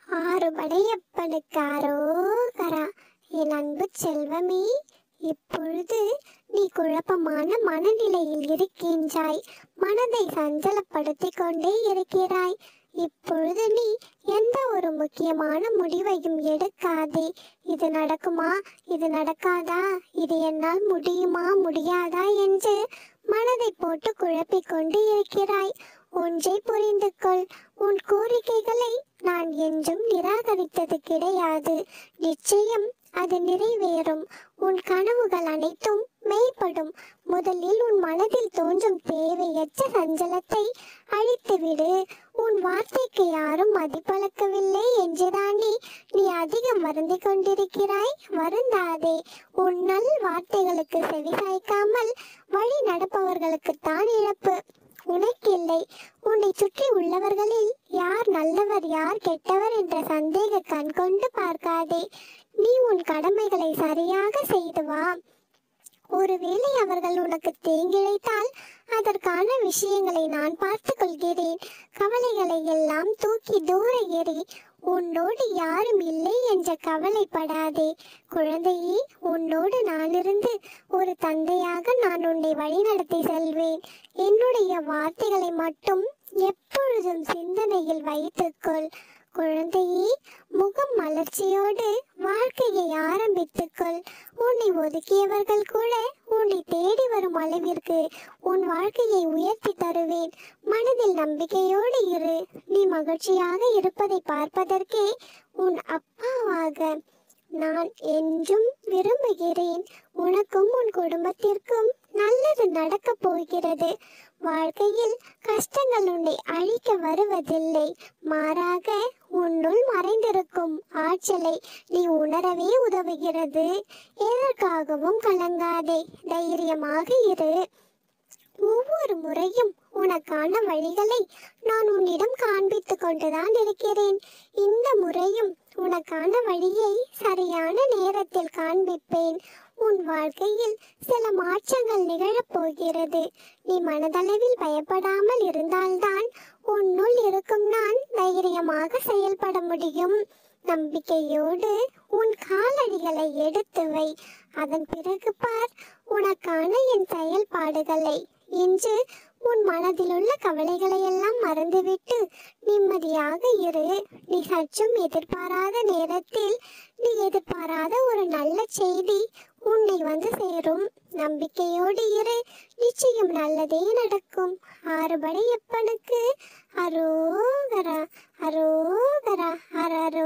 ஆறுபடையப்பனுக்கு அரோகரா என் அன்பு செல்வமே இப்பொழுது நீ குழப்பமான மனநிலையில் இருக்கின்றாய் மனதை சஞ்சலப்படுத்திக் கொண்டே இருக்கிறாய் இப்பொழுது நீ எந்த ஒரு முக்கியமான முடிவையும் எடுக்காதே இது நடக்குமா இது நடக்காதா இது என்னால் முடியுமா முடியாதா என்று மனதை போட்டு குழப்பிக் கொண்டு இருக்கிறாய் ஒன்றை புரிந்து கொள் உன் கோரிக்கைகளை நான் என்றும் நிராகரித்தது கிடையாது நிச்சயம் அது நிறைவேறும் உன் கனவுகள் அனைத்தும் மெய்ப்படும் முதலில் உன் மனதில் தோன்றும் தேவையற்ற சஞ்சலத்தை அழித்துவிடு உன் வார்த்தைக்கு யாரும் மதிப்பளிக்கவில்லை என்றுதானே நீ அதிகம் வருந்தி கொண்டிருக்கிறாய் வருந்தாதே உன் நல் வார்த்தைகளுக்கு செவிசாய்க்காமல் வழி நடப்பவர்களுக்கு தான் இழப்பு உனக்கில்லை உன்னை சுற்றி உள்ளவர்களில் யார் நல்லவர் யார் கெட்டவர் என்ற சந்தேக கண் கொண்டு பார்க்காதே நீ உன் கடமைகளை சரியாக செய்து வா ஒருவேளை அவர்கள் உனக்கு தீங்கிழைத்தால் அதற்கான விஷயங்களை நான் பார்த்துக் கொள்கிறேன் கவலைகளை எல்லாம் தூக்கி தூர எறி உன்னோடு யாரும் இல்லை என்ற கவலைப்படாதே குழந்தையே உன்னோடு நான் இருந்து ஒரு தந்தையாக நான் உன்னை வழிநடத்தி செல்வேன் என்னுடைய வார்த்தைகளை மட்டும் எப்பொழுதும் சிந்தனையில் வைத்துக்கொள் குழந்தையே முகம் மலர்ச்சியோடு வாழ்க்கையை ஆரம்பித்துக்கொள் உன்னை ஒதுக்கியவர்கள் கூட உன்னை தேடி வரும் அளவிற்கு உன் வாழ்க்கையை உயர்த்தி தருவேன் மனதில் நம்பிக்கையோடு இரு நீ மகிழ்ச்சியாக இருப்பதை பார்ப்பதற்கே உன் அப்பாவாக நான் என்றும் விரும்புகிறேன் உனக்கும் உன் குடும்பத்திற்கும் நல்லது நடக்கப் போகிறது வாழ்க்கையில் கஷ்டங்கள் உன்னை அழிக்க வருவதில்லை மாறாக உன்னுள் மறைந்திருக்கும் ஆற்றலை நீ உணரவே உதவுகிறது எதற்காகவும் கலங்காதே தைரியமாக இரு ஒவ்வொரு முறையும் உனக்கான வழிகளை நான் உன்னிடம் காண்பித்துக் கொண்டுதான் இருக்கிறேன் இந்த முறையும் உனக்கான வழியை சரியான நேரத்தில் காண்பிப்பேன் உன் வாழ்க்கையில் சில மாற்றங்கள் நிகழப் போகிறது நீ மனதளவில் பயப்படாமல் இருந்தால்தான் உன்னுள் இருக்கும் நான் தைரியமாக செயல்பட முடியும் நம்பிக்கையோடு உன் காலடிகளை எடுத்து வை அதன் பிறகு பார் உனக்கான என் செயல்பாடுகளை இன்று உன் மனதிலுள்ள கவலைகளை எல்லாம் மறந்துவிட்டு நிம்மதியாக இரு நீ சற்றும் எதிர்பாராத நேரத்தில் நீ எதிர்பாராத ஒரு நல்ல செய்தி உன்னை வந்து சேரும் நம்பிக்கையோடு இரு நிச்சயம் நல்லதே நடக்கும் ஆறுபடை எப்பனுக்கு அரோகரா அரோகரா அரரோ